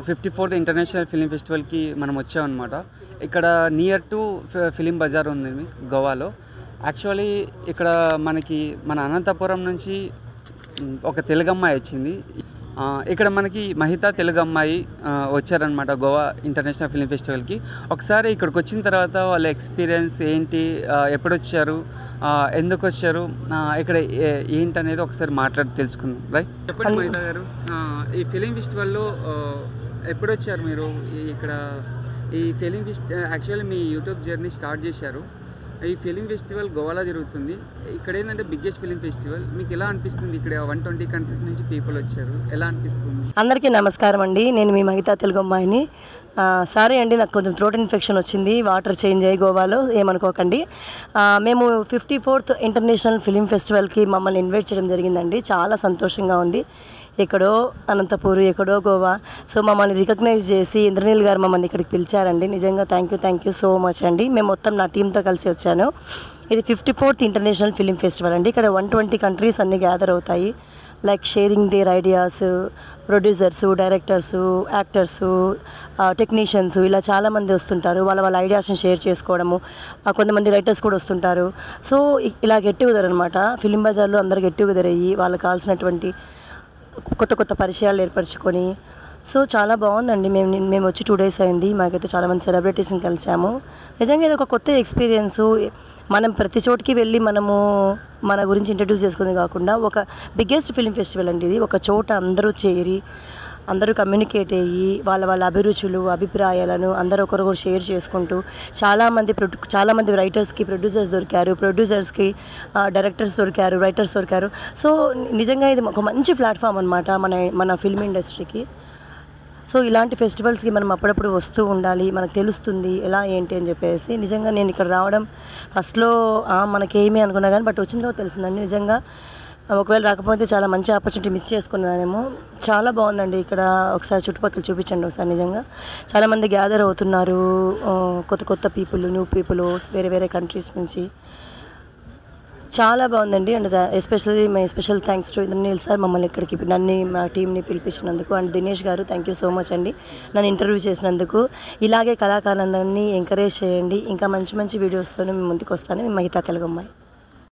fifty fourth international film ఫెస్టివల్కి మనం వచ్చామన్నమాట ఇక్కడ నియర్ టు ఫిలిం బజార్ ఉంది గోవాలో యాక్చువల్లీ ఇక్కడ మనకి మన అనంతపురం నుంచి మ్, ఒక తెలుగు అమ్మాయి వచ్చింది ఆ, ఇక్కడ మనకి మహిత తెలుగు అమ్మాయి ఆ, వచ్చారనమాట గోవా ఇంటర్నేషనల్ ఫిలిం ఫెస్టివల్కి ఒకసారి ఇక్కడికి వచ్చిన తర్వాత వాళ్ళ ఎక్స్పీరియన్స్ ఏంటి ఆ, ఎప్పుడు వచ్చారు ఆ, ఎందుకు వచ్చారు ఆ, ఇక్కడ ఏ- ఏంటి అనేది ఒకసారి మాట్లాడి తెలుసుకుందాం రైట్ చెప్పండి మహిత గారు ఆ, ఈ ఫిలిం ఫెస్టివల్లో ఆ, ఎప్పుడు వచ్చారు మీరు ఈ- ఇక్కడ ఈ ఫిలిం ఫెస్ట్ యాక్చువల్లీ మీ యూట్యూబ్ జర్నీ స్టార్ట్ చేశారు ఈ ఫిలిం ఫెస్టివల్ గోవాలో జరుగుతుంది ఇక్కడ ఏంటంటే బిగ్గెస్ట్ ఫిలిం ఫెస్టివల్ మీకు ఎలా అనిపిస్తుంది ఇక్కడ వన్ ట్వంటీ కంట్రీస్ నుంచి పీపుల్ వచ్చారు ఎలా అనిపిస్తుంది అందరికీ నమస్కారం అండి నేను మీ మహితా తెలుగు అమ్మాయిని ఆ, సారీ అండి నాకు కొంచెం థ్రోట్ ఇన్ఫెక్షన్ వచ్చింది వాటర్ చేంజ్ అయ్యి గోవాలో ఏమనుకోకండి ఆ, మేము ఫిఫ్టీ ఫోర్త్ ఇంటర్నేషనల్ ఫిలిం ఫెస్టివల్కి మమ్మల్ని ఇన్వైట్ చేయడం జరిగిందండి చాలా సంతోషంగా ఉంది ఎక్కడో అనంతపూర్ ఎక్కడో గోవా సో మమ్మల్ని రికగ్నైజ్ చేసి ఇంద్రనీల్ గారు మమ్మల్ని ఇక్కడికి పిలిచారండి నిజంగా thank you thank you so much అండి మేము మొత్తం నా టీంతో కలిసి వచ్చాను ఇది fifty fourth international film festival అండి ఇక్కడ వన్ ట్వంటీ కంట్రీస్ అన్ని గ్యాదర్ అవుతాయి like sharing their ideas producers directors actors technicians ఇలా చాలామంది వస్తుంటారు వాళ్ళ వాళ్ళ ఐడియాస్ని షేర్ చేసుకోవడము ఆ, కొంతమంది రైటర్స్ కూడా వస్తుంటారు సో ఇ- ఇలా గెట్ టుగెదర్ అనమాట ఫిలిం బజార్లో అందరు గెట్ టుగెదర్ అయ్యి వాళ్ళకి కావాల్సినటువంటి కొత్త కొత్త పరిచయాలు ఏర్పరచుకొని సో చాలా బాగుందండి మేము నిన్న- మేము వచ్చి టూ డేస్ అయింది మాకైతే చాలామంది సెలబ్రిటీస్ని కలిసాము నిజంగా ఇది ఒక కొత్త ఎక్స్పీరియన్స్ మనం ప్రతి చోటికి వెళ్ళి మనము మన గురించి ఇంట్రడ్యూస్ చేసుకుంది కాకుండా ఒక బిగ్గెస్ట్ ఫిలిం ఫెస్టివల్ అండి ఇది ఒక చోట అందరూ చేరి అందరూ కమ్యూనికేట్ అయ్యి వాళ్ళ వాళ్ళ అభిరుచులు అభిప్రాయాలను అందరూ ఒకరొకరు షేర్ చేసుకుంటూ చాలామంది ప్రొడ్యూ చాలామంది రైటర్స్కి ప్రొడ్యూసర్స్ దొరికారు ప్రొడ్యూసర్స్కి డైరెక్టర్స్ దొరికారు రైటర్స్ దొరికారు సో నిజంగా ఇది ఒక మంచి ప్లాట్ఫామ్ అనమాట మన మన ఫిల్మ్ ఇండస్ట్రీకి సో ఇలాంటి ఫెస్టివల్స్కి మనం అప్పుడప్పుడు వస్తూ ఉండాలి మనకు తెలుస్తుంది ఎలా ఏంటి అని చెప్పేసి నిజంగా నేను ఇక్కడ రావడం ఫస్ట్లో ఆ, మనకేమీ అనుకున్నా కానీ బట్ వచ్చిన తర్వాత తెలిసిందండి నిజంగా ఒకవేళ రాకపోతే చాలా మంచి ఆపర్చునిటీ మిస్ చేసుకున్నానేమో చాలా బాగుందండి ఇక్కడ ఒకసారి చుట్టుపక్కల చూపించండి ఒకసారి నిజంగా చాలామంది గ్యాదర్ అవుతున్నారు ఆ, కొత్త కొత్త పీపుల్ న్యూ పీపుల్ వేరే వేరే కంట్రీస్ నుంచి చాలా బాగుందండి and especially my special thanks to Indraneel sir మమ్మల్ని ఇక్కడికి నన్ను మా టీంని పిలిపించినందుకు అండ్ దినేష్ గారు థ్యాంక్ యూ సో మచ్ అండి నన్ను ఇంటర్వ్యూ చేసినందుకు ఇలాగే కళాకారులందరినీ ఎంకరేజ్ చేయండి ఇంకా మంచి మంచి వీడియోస్తో మీ ముందుకు వస్తాను మీ మహితా తెలుగు అమ్మాయి